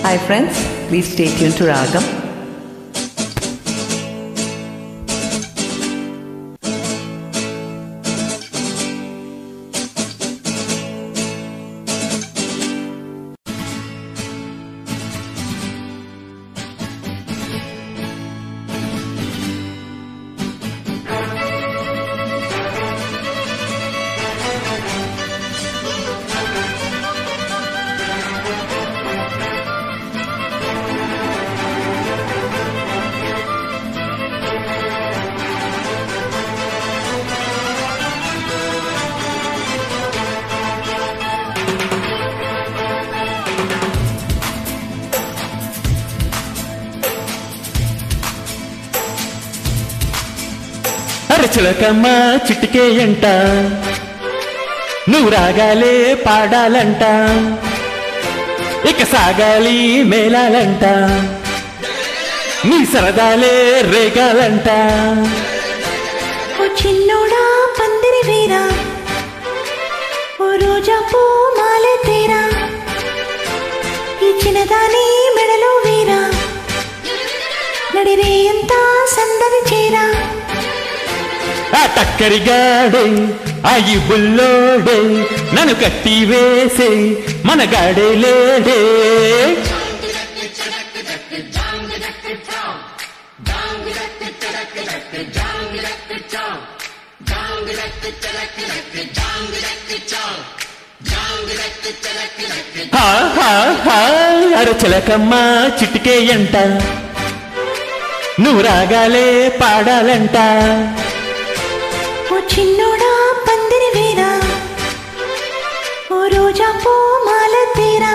Hi friends, please stay tuned to Ragam. అరచులకమ్మ చిటికే ఎంట నువ్వు రాగాలే పాడాలంట ఇక సాగాలి మేళాలంట నీ సరదాలే రేగాలంట ఓ చిన్నోడా పందిరి వీరా ఓ రోజా పూ మాలె తీరా ఈ చిన్నదాని మెడలో వీరా నడిరే ఎంత సందడి చేరా ఆ టక్కరిగాడే ఆ బుల్లోడే నన్ను కట్టి వేసే మన గాడే లేడే హా, హా, హా, అరచలకమ్మ చిటికే ఎంట నువ్వు రాగాలే పాడాలంట ఓ చిన్నోడా పందిరి వీరా ఓ రోజా పూ మాలె తీరా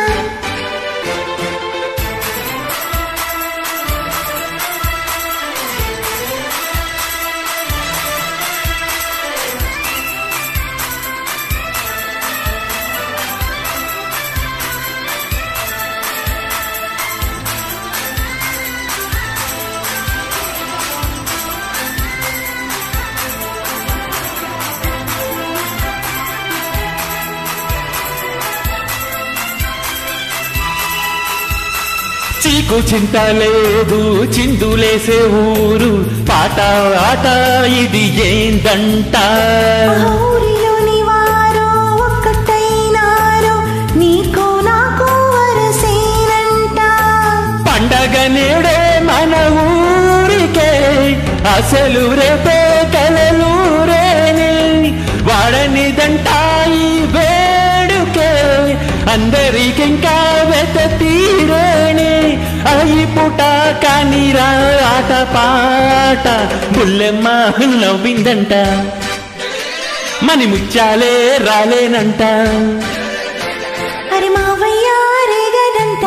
చీకు చింత లేదు చిందులేసే ఊరు పాట ఆట ఇది ఏందంట ఆ ఊరిలోని వారు ఒక్కటైనారు నీకు నాకు వరసేనంట పండగ నేడే మన ఊరికే అసలు రేపే కలలూరేని వాడనిదంట ఈ వేడుకే అందరికింకా వెత తీరేని అయి పుట కానిరా ఆట పాట బుల్లెమ్మ నవ్విందంట మని ముచ్చాలే రాలేనంట అరి మావయ్య రేగడంట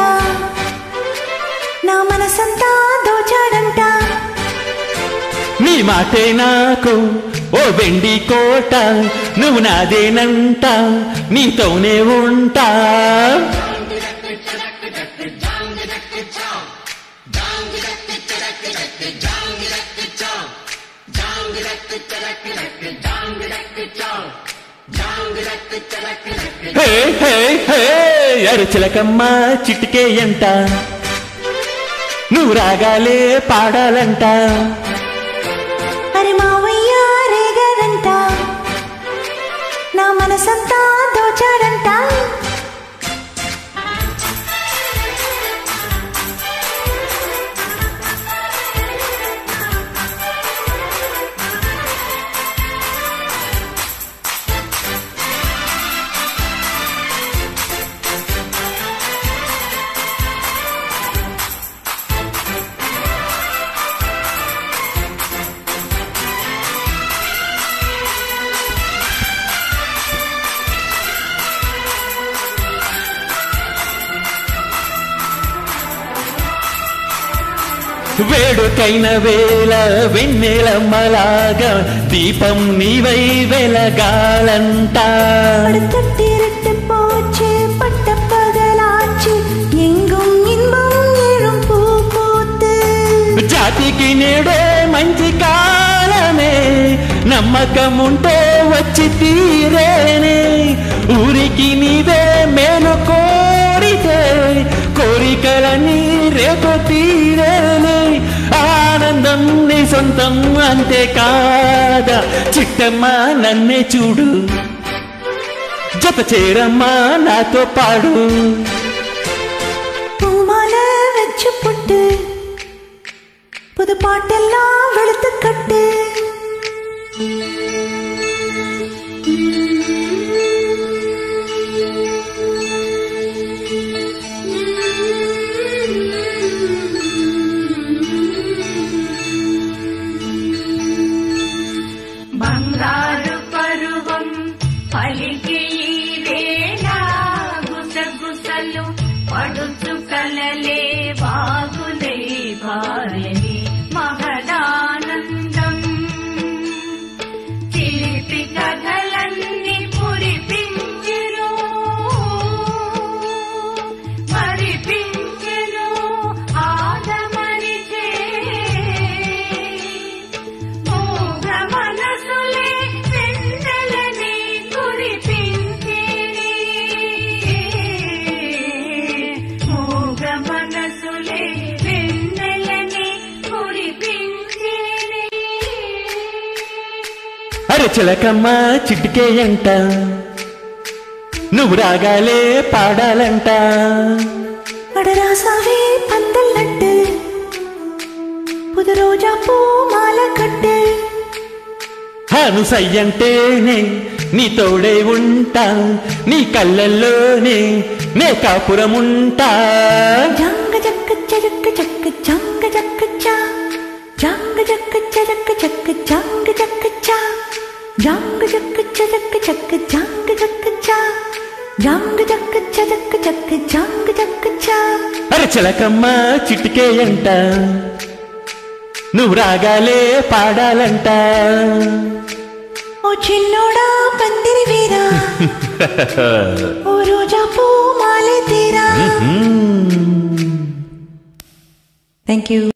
నా మనసంతా దోచాడంట నీ మాటే నాకు ఓ వెండి కోట నువ్వు నాదేనంట నీతోనే ఉంటా హే హే హే అరచిలకమ్మ చిటికే ఎంట నువ్వు రాగాలే పాడాలంట అరి మావయ్య రేగడంట నా మనసంతా దోచాడంట వేడుకైన వేళ వెన్నెలమ్మలాగా దీపం నీవై వెలగాలంట படுத்தட்டி இரட்டு போச்சு பட்ட பகலாச்சு எங்கும் இன்பம் எழும் பூ பூத்து జాతికి నేడే మంచి కాలమే నమ్మకం ఉంటే వచ్చి తీరేనే ఊరికి నీవే మేలు కోరితే కోరి కోరికలని రేపు తీరేలే ఆనందం నీ సొంతం అంతే కాదా చిట్టమ్మ నన్నే చూడు జత చేరమ్మా నాతో పాడు பூமால வச்சு புட்டு புது பாட்டெல்லாம் வெளுத்து கட்டு బంగారు పరువం పలికి ఈ వేళ గుసగుసలు పడుచు కలలే బాగులే భార్యని మహదానందం చిలిపి కథలన్నీ పురిపించెను మరిపించెను ఆదమరిచే మూగ మనసులే వెన్నెలని కురిపించిరి. మూగ మనసులే వెన్నెలని కురిపించిరి. అరే చిలకమ్మ చిటికే అంట నువ్వు రాగాలే పాడాలంట அடராசாவே பந்தல் நட்டு புது ரோஜா பூ மாலை கட்டு హను సయ్యంటేనే నీ తోడే ఉంటా నీ కళ్ళల్లోనే నే కాపురముంటా ஜங்க ஜக்க சஜக்க சக்க ஜங்க ஜக்க சா ஜங்க ஜக்க சஜக்க சக்க ஜங்க ஜக்க சா ஜங்க ஜக்க சஜக்க சக்க ஜங்க ஜக்க சா ஜங்க ஜக்க சஜக்க சக்க ஜங்க ஜக்க சா అరే చిలకమ్మ చిటికే అంట నువ్వు రాగాలే పాడాలంట ఓ చిన్నోడా పందిరి వీరా ఓ రోజా పూ మాలే తీరా థ్యాంక్ యూ